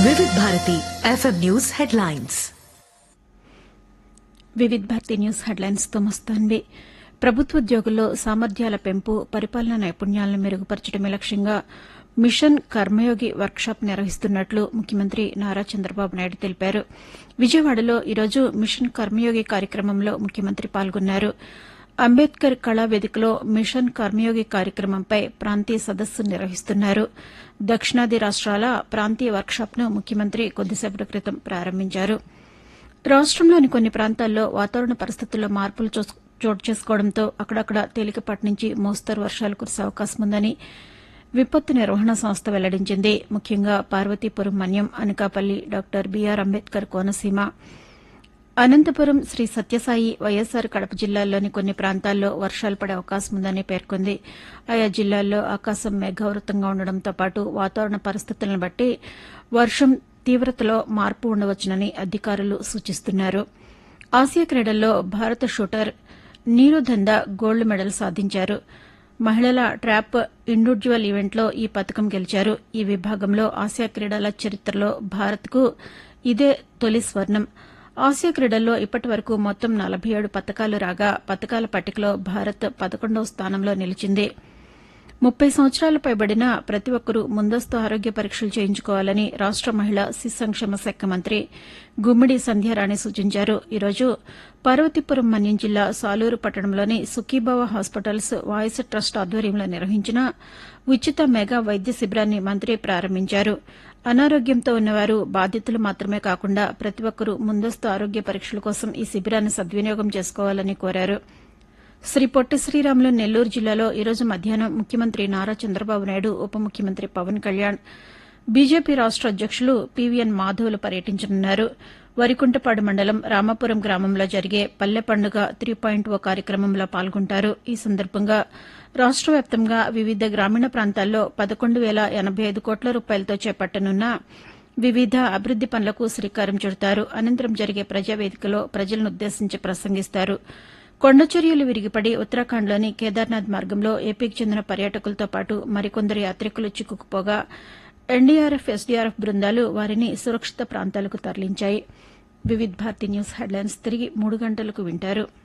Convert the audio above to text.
వివిధ Bharati FM news headlines Vividh Bharati news హెడ్లైన్స్తో మస్తాన్వి ప్రభుత్వోద్యోగుల్లో సామర్థ్యాల పెంపు పరిపాలనా నైపుణ్యాలను మెరుగుపరచడమే లక్ష్యంగా మిషన్ కర్మయోగి వర్క్షాప్ నిర్వహిస్తున్నట్లు ముఖ్యమంత్రి నారా చంద్రబాబు నాయుడు తెలిపారు విజయవాడలో ఈరోజు మిషన్ కర్మయోగి కార్యక్రమంలో ముఖ్యమంత్రి పాల్గొన్నారు అంబేద్కర్ కళా వేదికలో మిషన్ కర్మయోగి కార్యక్రమంపై ప్రాంతీయ సదస్సు నిర్వహిస్తున్నారు దక్షిణాది రాష్ట్రాల ప్రాంతీయ వర్క్షాప్ను ముఖ్యమంత్రి కొద్దిసేపటి క్రితం ప్రారంభించారు రాష్టంలోని కొన్ని ప్రాంతాల్లో వాతావరణ పరిస్థితుల్లో మార్పులు చోస్- చోటు చేసుకోవడంతో అక్కడక్కడ తేలికపాటి నుంచి మోస్తరు వర్షాలు కురిసే అవకాశం ఉందని విపత్తు నిర్వహణ సంస్థ వెల్లడించింది ముఖ్యంగా Parvathipuram Manyam Anakapalli doctor B R Ambedkar Konaseema Anantapuram Sri Sathya Sai YSR Kadapa జిల్లాల్లోని కొన్ని ప్రాంతాల్లో వర్షాలు పడే అవకాశం ఉందని పేర్కొంది ఆయా జిల్లాల్లో ఆకాశం మేఘావృతంగా ఉండడంతో పాటు వాతావరణ పరిస్థితులను బట్టి వర్షం తీవ్రతలో మార్పు ఉండవచ్చునని అధికారులు సూచిస్తున్నారు ఆసియా క్రీడల్లో భారత షూటర్ నీరుదంద గోల్డ్ మెడల్ సాధించారు మహిళల ట్రాప్ ఇండివిడ్యువల్ ఈవెంట్లో ఈ పథకం గెలిచారు ఈ విభాగంలో ఆసియా క్రీడల చరిత్రలో భారత్కు ఇదే తొలి స్వర్ణం ఆసియా క్రీడల్లో ఇప్పటి వరకు మొత్తం నలభై ఏడు పథకాలు రాగా పథకాల పట్టికలో భారత్ పదకొండవ స్థానంలో నిలిచింది ముప్పై సంవత్సరాలు పైబడిన ప్రతి ఒక్కరూ ముందస్తు ఆరోగ్య పరీక్షలు చేయించుకోవాలని రాష్ట మహిళా శిశు సంక్షేమ శాఖ మంత్రి గుమ్మిడి సంధ్యారాణి సూచించారు ఈరోజు పార్వతీపురం మన్యం జిల్లా సాలూరు పట్టణంలోని సుఖీభావ హాస్పిటల్స్ వాయిస్ ట్రస్ట్ ఆధ్వర్యంలో నిర్వహించిన ఉచిత మెగా వైద్య శిబిరాన్ని మంత్రి ప్రారంభించారు అనారోగ్యంతో ఉన్నవారు బాధితులు మాత్రమే కాకుండా ప్రతి ఒక్కరూ ముందస్తు ఆరోగ్య పరీక్షల కోసం ఈ శిబిరాన్ని సద్వినియోగం చేసుకోవాలని కోరారు శ్రీ పొట్టి శ్రీరాములు నెల్లూరు జిల్లాలో ఈరోజు మధ్యాహ్నం ముఖ్యమంత్రి నారా చంద్రబాబు నాయుడు ఉప ముఖ్యమంత్రి పవన్ కళ్యాణ్ బీజేపీ రాష్ట అధ్యక్షులు పీవీఎన్ మాధవ్లు పర్యటించనున్నారు వరికుంటపాడు మండలం రామాపురం గ్రామంలో జరిగే పల్లె పండుగ త్రీ పాయింట్ ఓ కార్యక్రమంలో పాల్గొంటారు ఈ సందర్భంగా రాష్ట వ్యాప్తంగా వివిధ గ్రామీణ ప్రాంతాల్లో పదకొండు వేల ఎనబై ఐదు కోట్ల రూపాయలతో చేపట్టనున్న వివిధ అభివృద్ది పనులకు శ్రీకారం చుడతారు అనంతరం జరిగే ప్రజావేదికలో ప్రజలనుద్దేశించి ప్రసంగిస్తారు కొండచర్యలు విరిగిపడి ఉత్తరాఖండ్లోని కేదార్నాథ్ మార్గంలో ఏపీకి చెందిన పర్యాటకులతో పాటు మరికొందరు యాత్రికులు చిక్కుకుపోగా ఎన్డీఆర్ఎఫ్ ఎస్డీఆర్ఎఫ్ బృందాలు వారిని సురక్షిత ప్రాంతాలకు తరలించాయి వివిధ్ భారతి న్యూస్ హెడ్లైన్స్ తిరిగి మూడు గంటలకు వింటారు